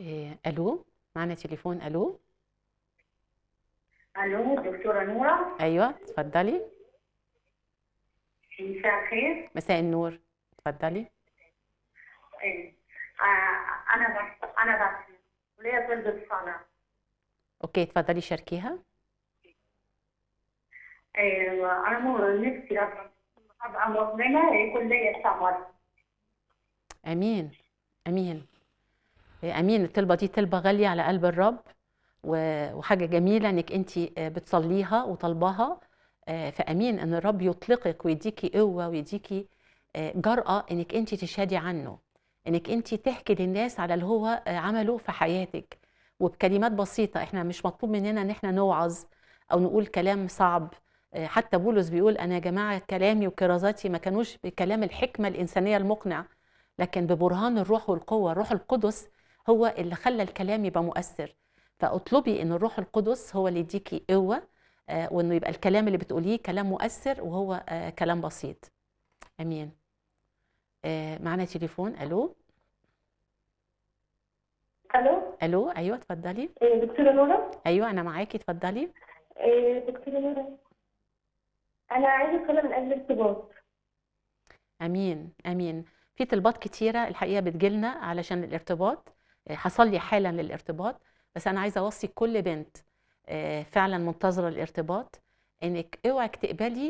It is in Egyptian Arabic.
آآ ألو، معانا تليفون، ألو. ألو دكتورة نورة؟ أيوه، اتفضلي. مساء الخير. مساء النور، اتفضلي. إيه، آآ أنا بس أنا بس وليّا طلبة صلاة. أوكي، اتفضلي شاركيها. آآ أنا م نفسي أبقى أبقى مؤمنة يكون ليّا ثمر. آمين، آمين. آآ آمين، الطلبة دي طلبة غالية على قلب الرب، و وحاجة جميلة إنِّك أنتِ آآ بتصلّيها وطالباها، آآ فآمين إن الرب يطلقِك ويدّيكِ قوة ويدّيكِ آآ جرأة إنِّك أنتِ تشهدي عنه، إنِّك أنتِ تحكي للناس على اللي هو آآ عمله في حياتِك، وبكلمات بسيطة، إحنا مش مطلوب مننا إن إحنا نوعظ أو نقول كلام صعب، آآ حتى بولس بيقول: "أنا يا جماعة كلامي وكرازاتي ما كانوش بكلام الحكمة الإنسانية المقنع، لكن ببرهان الروح والقوة." الروح القدس هو اللي خلّى الكلام يبقى مؤثر، فاطلبي إن الروح القدس هو اللي يدّيكِ قوة، آآ وإنه يبقى الكلام اللي بتقوليه كلام مؤثر وهو آآ كلام بسيط. آمين. آآ معانا تليفون، ألو. ألو. ألو، أيوه اتفضلي. آآ دكتورة نورة؟ أيوه أنا معاكِ، اتفضلي. آآ دكتورة نورة، أنا عايزة صلاة من أجل ارتباط. آمين، آمين. في طلبات كتيرة الحقيقة بتيجي لنا علشان الارتباط، آآ هاصلّي حالًا للارتباط، بس أنا عايزة أوصّي كل بنت آآ فعلًا منتظرة الارتباط، إنِّك اوعِك تقبلي